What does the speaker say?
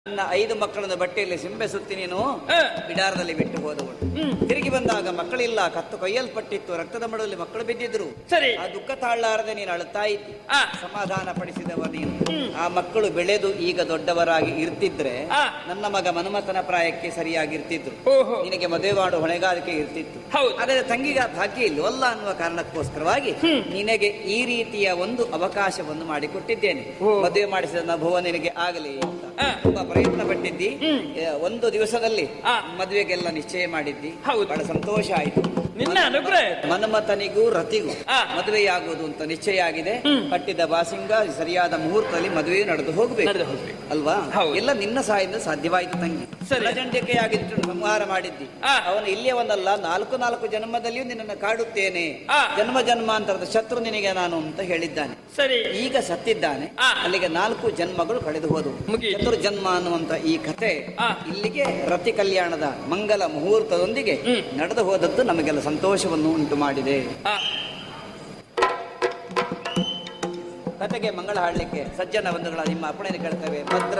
ನನ್ನ ಐದು ಮಕ್ಕಳನ್ನು ಬಟ್ಟೆಯಲ್ಲಿ ಸಿಂಬೆ ಸುತ್ತಿ ನೀನು ಹ. ಬಿಡಾರದಲ್ಲಿ ಬಿಟ್ಟು ಹೋದವಳು ತಿರುಗಿ ಬಂದಾಗ ಮಕ್ಕಳಿಲ್ಲ ಕತ್ತು ಕೊಯ್ಯಲ್ಪಟ್ಟಿತ್ತು ರಕ್ತದ ಮಡದಲ್ಲಿ ಮಕ್ಕಳು ಬಿದ್ದಿದ್ರು ಸರಿ. ಆ ದುಃಖ ತಾಳಲಾರದೆ ನೀನು ಅಳುತ್ತಾ ಇದ್ದಿ ಆ. ಸಮಾಧಾನ ಪಡಿಸಿದವ ನೀನು ಆ ಮಕ್ಕಳು ಬೆಳೆದು ಈಗ ದೊಡ್ಡವರಾಗಿ ಇರ್ತಿದ್ರೆ ಆ. ನನ್ನ ಮಗ ಮನುಮತನ ಪ್ರಾಯಕ್ಕೆ ಸರಿಯಾಗಿರ್ತಿದ್ರು ಓಹೋ. ನಿನಗೆ ಮದುವೆ ಮಾಡು ಹೊಣೆಗಾರಿಕೆ ಇರ್ತಿತ್ತು ಹೌದು. ಹಾಗಾದ್ರೆ ತಂಗಿಗ ಭಾಗ್ಯ ಇಲ್ವಲ್ಲ ಅನ್ನುವ ಕಾರಣಕ್ಕೋಸ್ಕರವಾಗಿ ನಿನಗೆ ಈ ರೀತಿಯ ಒಂದು ಅವಕಾಶವನ್ನು ಮಾಡಿಕೊಟ್ಟಿದ್ದೇನೆ ಓ. ಮದುವೆ ಮಾಡಿಸಿದ ಅನುಭವ ನಿನಗೆ ಆಗಲಿ ಅಂತ ಆ. ತುಂಬಾ ಪ್ರಯತ್ನ ಪಟ್ಟಿದ್ದಿ ಏ, ಒಂದು ದಿವಸದಲ್ಲಿ ಆ. ಮದುವೆಗೆಲ್ಲ ನಿಶ್ಚಯ ಮಾಡಿದ್ದಿ ಹೌದು. ಬಹಳ ಸಂತೋಷ ಆಯ್ತು ನಿನ್ನ ಅನುಗ್ರಹ ಆಯ್ತು. ಮನ್ಮಥನಿಗೂ ರತಿಗೂ ಆ. ಮದುವೆಯಾಗುವುದು ಅಂತ ನಿಶ್ಚಯ ಆಗಿದೆ ಕಟ್ಟಿದ ಬಾಸಿಂಗ ಸರಿಯಾದ ಮುಹೂರ್ತದಲ್ಲಿ ಮದುವೆಯು ನಡೆದು ಹೋಗ್ಬೇಕು ನಡೆದು ಹೋಗ್ಬೇಕು. ಅಲ್ವಾ ಹೌದು. ಎಲ್ಲ ನಿನ್ನ ಸಹಾಯದಿಂದ ಸಾಧ್ಯವಾಯಿತು ತಂಗಿ ಸರಿ. ಜನಜಂಡಿಕೆಯಾಗಿದ್ದು ಸಂಹಾರ ಮಾಡಿದ್ದಿ ಆ. ಅವನು ಇಲ್ಲಿಯವನ್ನಲ್ಲ ನಾಲ್ಕು ನಾಲ್ಕು ಜನ್ಮದಲ್ಲಿಯೂ ನಿನ್ನನ್ನು ಕಾಡುತ್ತೇನೆ ಆ. ಜನ್ಮ ಜನ್ಮಾಂತರದ ಶತ್ರು ನಿನಗೆ ನಾನು ಅಂತ ಹೇಳಿದ್ದಾನೆ ಸರಿ ಈಗ ಸತ್ತಿದ್ದಾನೆ ಆ. ಅಲ್ಲಿಗೆ ನಾಲ್ಕು ಜನ್ಮಗಳು ಕಳೆದು ಹೋದವು ಮುಗಿಯಿತು. ಚತುರ್ಜನ್ಮ ಅನ್ನುವಂತ ಈ ಕಥೆ ಆ. ಇಲ್ಲಿಗೆ ರತಿ ಕಲ್ಯಾಣದ ಮಂಗಲ ಮುಹೂರ್ತದೊಂದಿಗೆ ಹ್ಮ್. ನಡೆದು ಹೋದದ್ದು ನಮಗೆಲ್ಲ ಸಂತೋಷವನ್ನು ಉಂಟು ಮಾಡಿದೆ ಆ, ಕತೆಗೆ ಮಂಗಳ ಹಾಡಲಿಕ್ಕೆ ಸಜ್ಜನ ಬಂಧುಗಳ ನಿಮ್ಮ ಅಪ್ಪಣೆಯನ್ನು ಕೇಳ್ತೇವೆ ಭದ್ರ